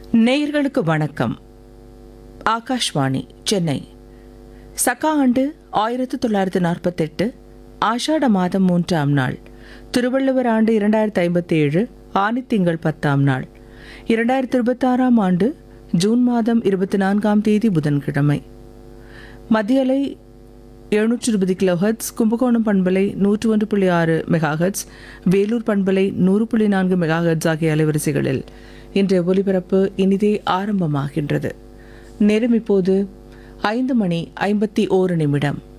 நேயர்களுக்கு வணக்கம் ஆகாஷ்வாணி சென்னை சகா ஆண்டு ஆயிரத்து தொள்ளாயிரத்து நாற்பத்தெட்டு ஆஷாட மாதம் மூன்றாம் நாள் திருவள்ளுவர் ஆண்டு இரண்டாயிரத்து ஐம்பத்தி ஏழு ஆனித்திங்கள் பத்தாம் நாள் இரண்டாயிரத்து இருபத்தாறாம் ஆண்டு ஜூன் மாதம் இருபத்தி நான்காம் தேதி புதன்கிழமை மத்தியலை எழுநூற்றி இருபது கிலோஹெட்ஸ் கும்பகோணம் பண்பலை நூற்று ஒன்று புள்ளி ஆறு மெகாஹெட்ஸ் வேலூர் பண்பலை நூறு புள்ளி நான்கு மெகாஹெட்ஸ் ஆகிய அலைவரிசைகளில் இன்றைய ஒலிபரப்பு இனிதே ஆரம்பமாகின்றது நேரம் இப்போது ஐந்து மணி ஐம்பத்தி ஓரு நிமிடம்